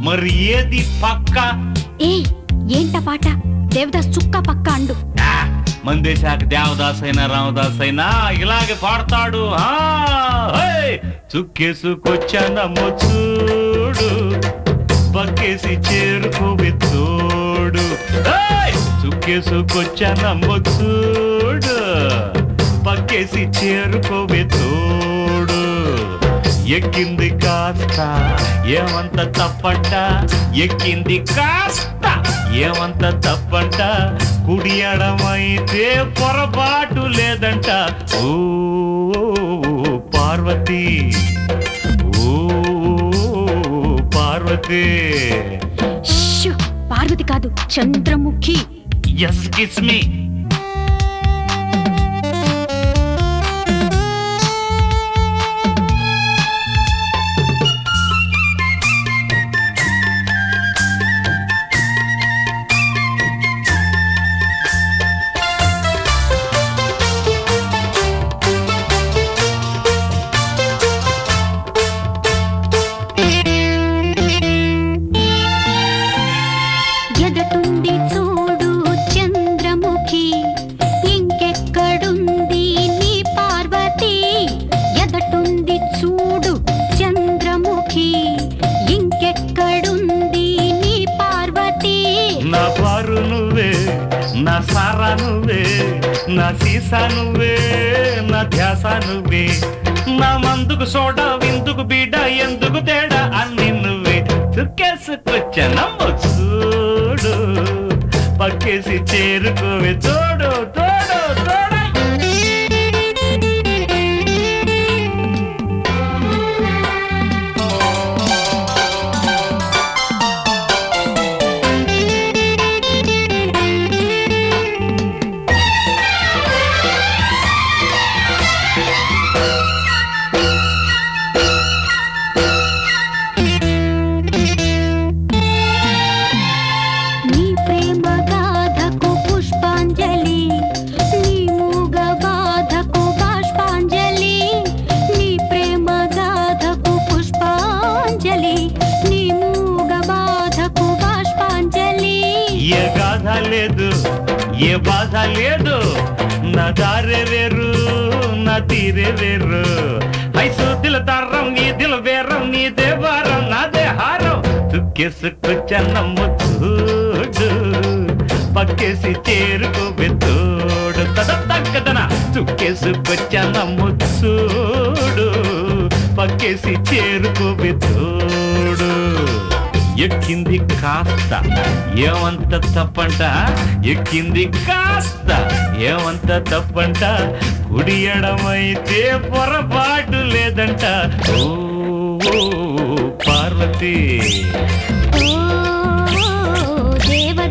మరి ఏది పక్క ఏయ్ ఏంట పాట దేవదాస్ చుక్క పక్క అండు ఆ, మందేశాక దేవదాస్ అయినా రామదాస్ అయినా ఇలాగే పాడతాడు ఆ, హే! చుక్కేసుకొచ్చానమ్మో చూడు పక్కేసి చేరుకోవి తోడు హే! చుక్కేసుకొచ్చానమ్మో చూడు పక్కేసి చేరుకోవి తోడు ఎక్కింది కాస్త ఏమంత తప్పంట ఎక్కింది కాస్త ఏమంత తప్పంట కుడి ఎడమైతే పొరపాటు లేదంట ఓ పార్వతి ఓ పార్వతి షూ, పార్వతి కాదు చంద్రముఖి ఎస్ కిస్ మీ ఎదటుంది చూడు చంద్రముఖి ఇంకెక్కడుంది నీ పార్వతి ఎదటుంది చూడు చంద్రముఖి ఇంకెక్కడుంది నీ పార్వతి నా పారు నువ్వే నా సారా నువ్వే నా సీసా నువ్వే నా ధ్యాస నువ్వే నా మందుకు సోడా విందుకు బీడ ఎందుకు తేడా అన్ని నువ్వే చుక్కేసుకొచ్చానమ్మ చూడు పక్కేసి చేరుకోవే తోడు తోడు తోడు నీ ప్రేమ గాథకు పుష్పాంజలి నీ మూగ బాధకు బాష్పాంజలి నీ ప్రేమ గాథకు పుష్పాంజలి నీ మూగ బాధకు బాష్పాంజలి ఏ గాథ లేదు ఏ బాధ లేదు నా దారే వేరు నా తీరే వేరు ఐసూదిల దారం నీ దిల వేరం నీ దేవారం నాదే హారం చుక్కేసుకొచ్చన్నమ్మ చూడు పక్కేసి చేరుకోవే తోడు తద తగ్గదన చుక్కేసుకొచ్చన్నమ్మ చూడు పక్కేసి చేరుకోవే తోడు ఎక్కింది కాస్త ఏమంత తప్పంట ఎక్కింది కాస్త ఏమంత తప్పంట కుడి ఎడమైతే పొరపాటు లేదంట ఓ ఓ, పార్వతి ఓ దేవత